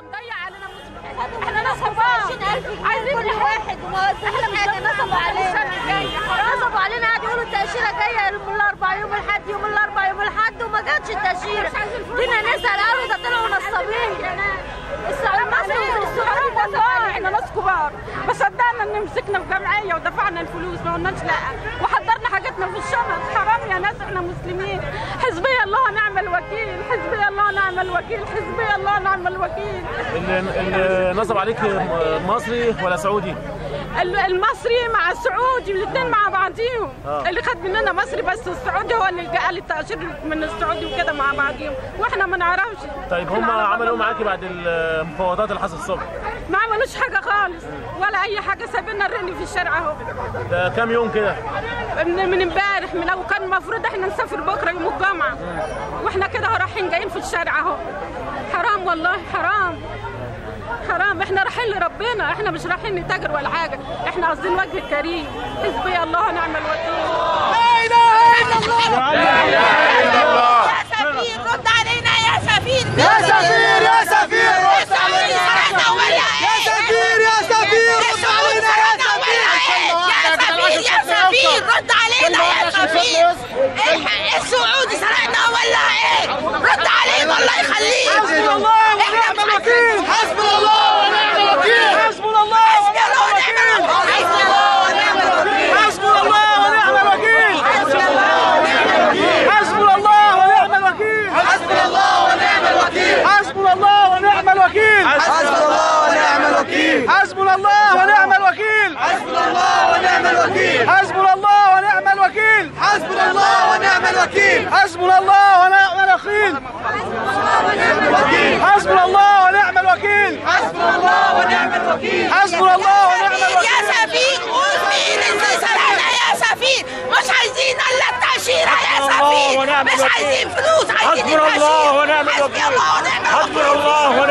مضيع علينا مسلم احنا ناس كبار عايزين كل واحد وما فيش حاجه نصبوا علينا نصبوا علينا قاعد يقولوا التاشيره جايه يوم الاربعاء يوم الاحد يوم الاربعاء يوم الاحد وما جاتش التاشيره جينا نسال قالوا ده طلعوا نصابين السعودي المصري السعودي ده والله احنا ناس كبار ما صدقنا ان مسكنا في جمعيه ودفعنا الفلوس ما قلناش لا وحضرنا حاجاتنا في الشنط حرام يا ناس احنا مسلمين حسبي الله ونعم الوكيل حسبي الله ونعم الوكيل حسبي الله ونعم الوكيل اللي, اللي نصب عليك مصري ولا سعودي؟ ال- المصري مع السعودي الاثنين مع بعضيهم آه. اللي خد مننا مصري بس السعودي هو اللي قال التاشير من السعودي وكده مع بعضيهم واحنا ما نعرفش طيب هم إحنا على عملوا باب معاكي بعد المفاوضات اللي حصلت الصبح ما عملوش حاجه خالص ولا اي حاجه سايبيننا الرني في الشارع اهو ده كام يوم كده؟ من من امبارح من لو كان المفروض احنا نسافر بكره يوم الجمعه واحنا كده اهو رايحين جايين في الشارع اهو حرام والله حرام حرام احنا رايحين لربنا احنا مش رايحين نتاجر ولا حاجه احنا قاصدين وجه الكريم حسبي الله ونعم الوكيل يا سفير رد علينا يا سفير يا سفير يا سفير رد السعودي سرقنا ولا يا سفير يا سفير رد السعودي علينا يا سرقنا سفير ولا ايه يا سفير يا سفير رد علينا يا سفير الحق السعودي سرقنا ولا ايه رد علينا الله يخليك حسبنا الله ونعم الوكيل حسبنا الله ونعم الوكيل حسبنا الله حسبي الله ونعم الوكيل حسبنا الله ونعم الوكيل حسبنا الله ونعم الوكيل حسبنا الله ونعم الوكيل حسبنا الله ونعم الوكيل حسبنا الله ونعم الوكيل حسبنا الله ونعم الوكيل حسبنا الله ونعم الوكيل حسبنا الله ونعم الوكيل حسبنا الله ونعم الوكيل حسبنا الله ونعم الوكيل حسبنا الله ونعم الوكيل حسبنا الله ونعم الوكيل يا سفير قول مين اللي سرقنا يا سفير مش عايزين الا التأشيرة يا حسبنا الله سفير ونعم مش الوكيل. عايزين فلوس عايزين حسبنا الله التأشيرة ونعم حسبي الوكيل الله ونعم حسبنا الوكيل الله ونعم